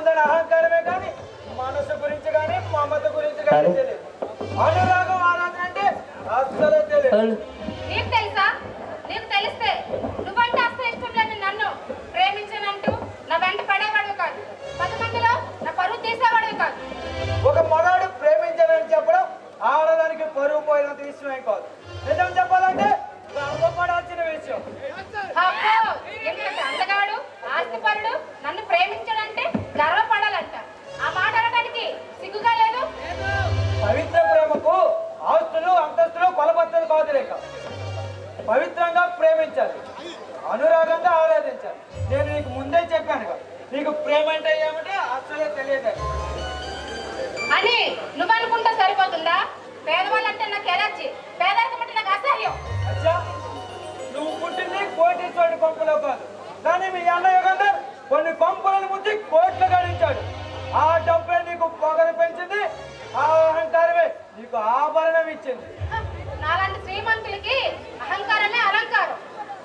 ఉందని అహంకారమే కానీ మనసు గురించి కానీ మమత గురించి కానీ తెలియదు అనురాగం ఆరాధన అంటే అస్సలు తెలియదు నీకు తెలుసా నీకు తెలిస్తే నువ్వంటే అస్సలు ఇష్టం లేని నన్ను ప్రేమించనంటూ నా వెంట పడేవాడివి కాదు పది మందిలో నా పరువు తీసేవాడివి కాదు ఒక మగాడు ప్రేమించాలని చెప్పడం ఆడదానికి పరువు పోయినంత విషయమే కాదు నిజం చెప్పాలంటే గర్వపడాల్సిన విషయం అబ్బో ఎందుకంటే అందగాడు ఆస్తిపరుడు నన్ను ప్రేమించడంటే గర్వపడాలంట ఆ మాట అనడానికి సిగ్గుగా లేదు పవిత్ర ప్రేమకు ఆస్తులు అంతస్తులు కొలబద్దలు కాదు లేక పవిత్రంగా ప్రేమించాలి అనురాగంగా ఆరాధించాలి నేను నీకు ముందే చెప్పాను కదా నీకు ప్రేమ అంటే ఏమంటే అసలే తెలియదు అని నువ్వు అనుకుంటే సరిపోతుందా పేదవాళ్ళంటే నాకు ఎలర్జీ పేదరికం అంటే నాకు అసహ్యం అచ్చా నువ్వు పుట్టింది కోటీశ్వరుడి కొంపలో కాదు కానీ మీ అన్న యుగంధర్ కొన్ని కొంపలను ముద్ది కోట్లు గడించాడు ఆ డబ్బే నీకు పొగను పెంచింది ఆ అహంకారమే నీకు ఆభరణం ఇచ్చింది హ, నాలాంటి శ్రీమంతులకి అహంకారమే అలంకారం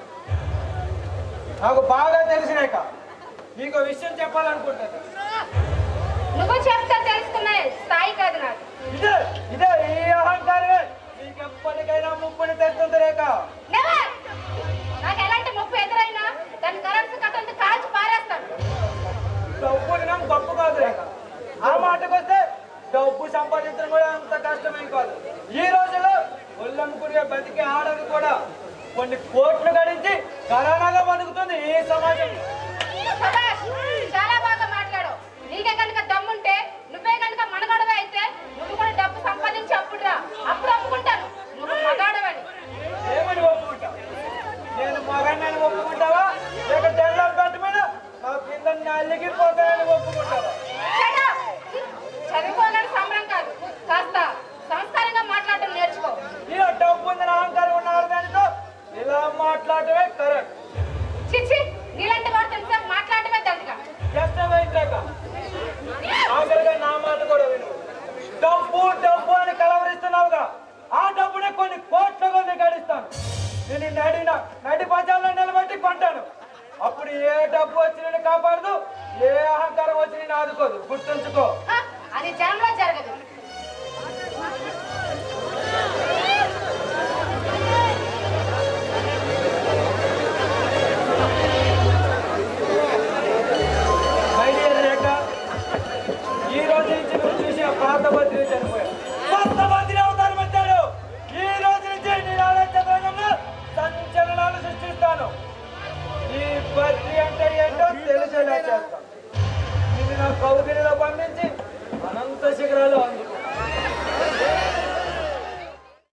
నాకు బాగా తెలిసినాక నీకు విషయం చెప్పాలనుకుంటాను నువ్వు చెప్తే తెలుసుకునే స్థాయి కాదు నాకు ఇదే ఇదే ఈ అహంకారమే నీకు ఎప్పటికైనా ముప్పుని తెస్తుంది రేఖ Never! నాకు ఎలాంటి ముప్పు ఎదురైనా దాని కరెన్సీ కట్టంతో కాల్చి పారేస్తాను డబ్బుని నాకు గొప్ప కాదు రేఖ ఆ మాటకు వస్తే డబ్బు సంపాదించడం కూడా అంత కష్టమేం కాదు ఈ రోజుల్లో ఒళ్ళమ్ముకునే బతికే ఆడది కూడా కొన్ని కోట్లు గడించి కరోనాగా బతుకుతుంది ఈ సమాజం శభాష్! చాలా బాగా మాట్లాడావు నీకే కనుక దమ్ముంటే నువ్వే కనుక మనగడవే అయితే నువ్వు కూడా డబ్బు సంపాదించి అప్పుడు రా అప్పుడు ఒప్పుకుంటాను నువ్వు మగాడవని ఏమని ఒప్పుకుంటా నేను మగన్నని ఒప్పుకుంటావా లేక తెల్లం పెట్ట మీద నా కింద నల్లికి పోతానని ఒప్పుకుంటావా Shut up! చదువుకోగానే సంబరం కాదు కాస్త సంస్కారంగా మాట్లాడటం నేర్చుకో ఇలా డబ్బు ఉందని అహంకారం ఉన్న ఆడదానితో ఇలా మాట్లాడటమే కరెక్ట్ చిచ్చి నీలాంటి వాడితో ఎంతసేపు మాట్లాడటమే దండగా జస్ట్ వేయలేక ఆఖరిగా నా మాట కూడా విను డబ్బు డబ్బు అని కలవరిస్తున్నావుగా ఆ డబ్బునే కొన్ని కోట్ల కొద్ది గడిస్తాను నేను నడిన నడి బజార్లో నిలబెట్టి కొంటాను అప్పుడు ఏ డబ్బు వచ్చి నేను కాపాడదు ఏ అహంకారం వచ్చి నేను ఆదుకోదు గుర్తుంచుకో హ, అది జనంలో జరగదు